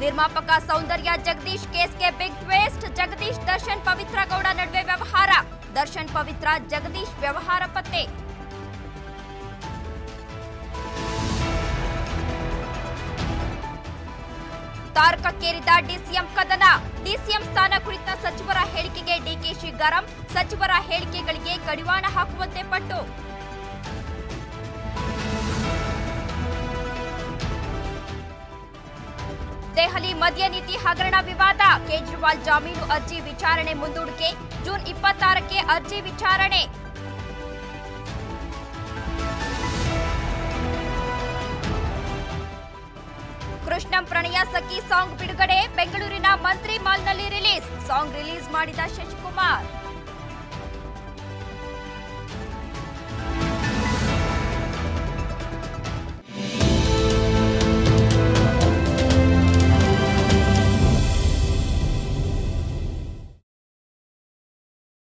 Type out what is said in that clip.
ನಿರ್ಮಾಪಕ ಸೌಂದರ್ಯ ಜಗದೀಶ್ ಕೇಸ್ಗೆ big twist Jagadish Darshan Pavithra Gowda ನಡುವೆ ವ್ಯವಹಾರ ದರ್ಶನ್ ಪವಿತ್ರ ಜಗದೀಶ್ ವ್ಯವಹಾರ ಪತ್ತೆ ತಾರಕಕ್ಕೇರಿದ ಡಿಸಿಎಂ ಕದನ ಡಿಸಿಎಂ ಸ್ಥಾನ ಕುರಿತ ಸಚಿವರ ಹೇಳಿಕೆಗೆ ಡಿಕೆಶಿ ಗರಂ ಸಚಿವರ ಹೇಳಿಕೆಗಳಿಗೆ ಕಡಿವಾಣ ಹಾಕುವಂತೆ ಪಟ್ಟು ದೆಹಲಿ ಮದ್ಯ ನೀತಿ ಹಗರಣ ವಿವಾದ ಕೇಜ್ರಿವಾಲ್ ಜಾಮೀನು ಅರ್ಜಿ ವಿಚಾರಣೆ ಮುಂದೂಡಿಕೆ ಜೂನ್ ಇಪ್ಪತ್ತಾರಕ್ಕೆ ಅರ್ಜಿ ವಿಚಾರಣೆ ಕೃಷ್ಣಂ ಪ್ರಣಯ ಸಖಿ ಸಾಂಗ್ ಬಿಡುಗಡೆ ಬೆಂಗಳೂರಿನ ಮಂತ್ರಿ ಮಾಲ್ನಲ್ಲಿ ರಿಲೀಸ್ ಸಾಂಗ್ ರಿಲೀಸ್ ಮಾಡಿದ ಶಶಿಕುಮಾರ್